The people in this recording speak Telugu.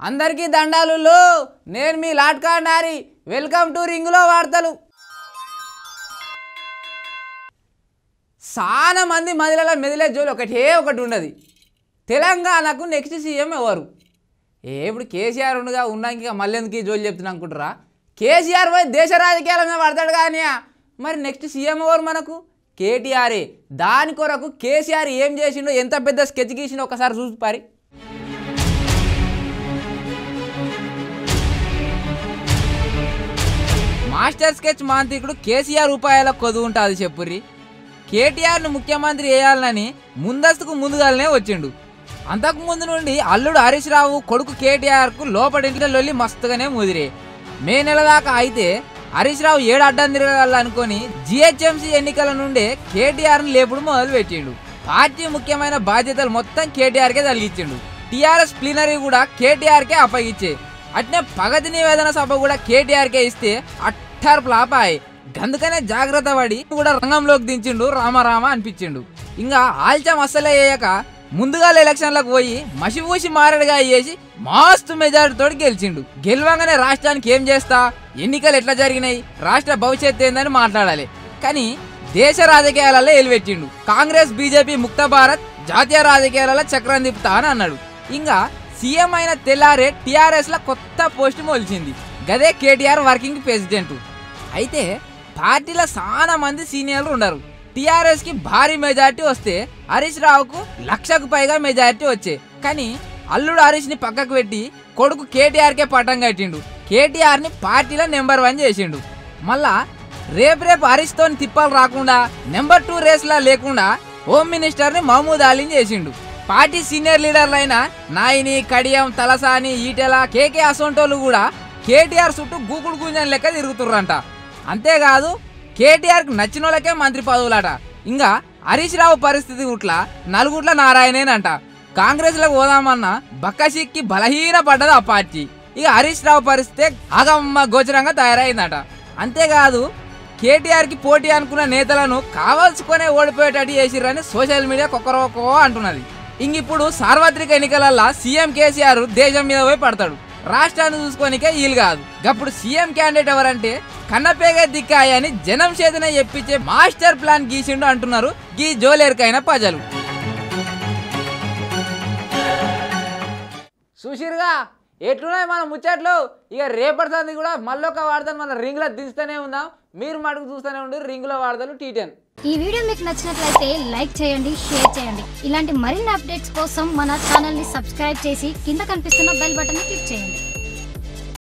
అందరికీ దండాలు నేను మీ లాట్కా నారి వెల్కమ్ టు రింగులో వార్తలు చాలా మంది మదిలలో మెదిలే జోలు ఒకటే ఒకటి ఉన్నది తెలంగాణకు నెక్స్ట్ సీఎం ఎవరు ఏ ఇప్పుడు కేసీఆర్ ఉండగా ఉన్నాక ఇంకా మళ్ళీ ఎందుకు ఈ జోలు చెప్తున్నా అనుకుంటారా కేసీఆర్ పోయి దేశ రాజకీయాల మీద పడతాడు కానీ మరి నెక్స్ట్ సీఎం ఎవరు మనకు కేటీఆరే దాని కొరకు కేసీఆర్ ఏం చేసిండో ఎంత పెద్ద స్కెచ్ గీసిండో ఒకసారి చూసి పారి మాస్టర్ స్కెచ్ మాంత్రికుడు కేసీఆర్ రూపాయల కొదువు ఉంటుంది చెప్పుర్రి కేటీఆర్ను ముఖ్యమంత్రి చేయాలని ముందస్తుకు ముందుగానే వచ్చిండు అంతకు ముందు నుండి అల్లుడు హరీష్ రావు కొడుకు కేటీఆర్కు లోపడింట్లో లొల్లి మస్తుగానే ముదిరే మే నెల దాకా అయితే హరీష్ రావు ఏడు అడ్డం తిరగాలనుకొని జిహెచ్ఎంసీ ఎన్నికల నుండే కేటీఆర్ని లేపుడు మొదలు పెట్టిండు పార్టీ ముఖ్యమైన బాధ్యతలు మొత్తం కేటీఆర్కే తలిగించిండు టీఆర్ఎస్ ప్లీనరీ కూడా కేటీఆర్కే అప్పగించే అట్నే పగతి నివేదన సభ కూడా కేటీఆర్కే ఇస్తే అట్టారు ప్లాపాయ్ గందుకనే జాగ్రత్త పడి కూడా రంగంలోకి దించిండు రామారామ అనిపించిండు ఇంకా ఆల్చం అస్సలే వేయక ముందుగా ఎలక్షన్లకు పోయి మసిపూసి మారడుగా అయ్యేసి మస్తు మెజారిటీతో గెలిచిండు గెలవంగానే రాష్ట్రానికి ఏం చేస్తా ఎన్నికలు ఎట్లా జరిగినాయి రాష్ట్ర భవిష్యత్తు ఏందని మాట్లాడాలి కానీ దేశ రాజకీయాలలో ఎలివెట్టిండు కాంగ్రెస్ బీజేపీ ముక్త భారత్ జాతీయ రాజకీయాలలో చక్రం తిప్పుతా అని అన్నాడు ఇంకా సీఎం అయిన తెల్లారే టీఆర్ఎస్ లో కొత్త పోస్ట్ మొలిచింది గదే కేటీఆర్ వర్కింగ్ ప్రెసిడెంట్ అయితే పార్టీలో చాలా మంది సీనియర్లు ఉన్నారు టీఆర్ఎస్ కి భారీ మెజారిటీ వస్తే హరీష్ రావుకు లక్షకు పైగా మెజారిటీ వచ్చే కానీ అల్లుడు హరీష్ ని పక్కకు పెట్టి కొడుకు కేటీఆర్ కే పట్టం కట్టిండు కేటీఆర్ ని పార్టీలో నెంబర్ వన్ చేసిండు మళ్ళా రేపు రేపు హరీష్ తోని తిప్పాలు రాకుండా నెంబర్ టూ రేస్ లా లేకుండా హోమ్ మినిస్టర్ ని మహమూద్ అలీని చేసిండు పార్టీ సీనియర్ లీడర్లు అయిన నాయిని కడియం తలసాని ఈటెల కేకే అసొంటోళ్ళు కూడా కేటీఆర్ చుట్టూ గూకుడు గుంజన్ లెక్క తిరుగుతుర్రంట అంతేకాదు కేటీఆర్ కి నచ్చిన వాళ్ళకే మంత్రి పదవులట ఇంకా హరీష్ రావు పరిస్థితి ఉట్ల నలుగుట్ల నారాయణేనంట కాంగ్రెస్ లో పోదామన్న బక్కసిక్కి బలహీన పడ్డది ఆ పార్టీ ఇక హరీష్ రావు పరిస్థితి అగమ్మ గోచరంగా తయారైందట అంతేకాదు కేటీఆర్ కి పోటీ అనుకున్న నేతలను కావాల్సుకునే ఓడిపోయేటట్టు చేసిర్రని సోషల్ మీడియా కొక్కరోకో అంటున్నది ఇంక ఇప్పుడు సార్వత్రిక ఎన్నికలల్లా సీఎం కేసీఆర్ దేశం మీద పోయి పడతాడు రాష్ట్రాన్ని చూసుకోనికే వీలు కాదు గప్పుడు సీఎం క్యాండిడేట్ ఎవరంటే కన్నపేగే దిక్కాయ అని జనం చేతనే చెప్పించే మాస్టర్ ప్లాన్ గీసిండు అంటున్నారు గీ జోలేరుకైన ప్రజలు సుశీర్గా ఎట్లున్నాయి మన ముచ్చట్లు ఇక రేపటి సంది కూడా మళ్ళొక వాడతాను మన రింగ్లో దించుతూనే ఉందాం మీరు మటుకు చూస్తూనే ఉండి రింగులో వాడతాను టీ టెన్ ఈ వీడియో మీకు నచ్చినట్లయితే లైక్ చేయండి షేర్ చేయండి ఇలాంటి మరిన్ని అప్డేట్స్ కోసం మన ఛానల్ ని సబ్స్క్రైబ్ చేసి కింద కనిపిస్తున్న బెల్ బటన్ ని క్లిక్ చేయండి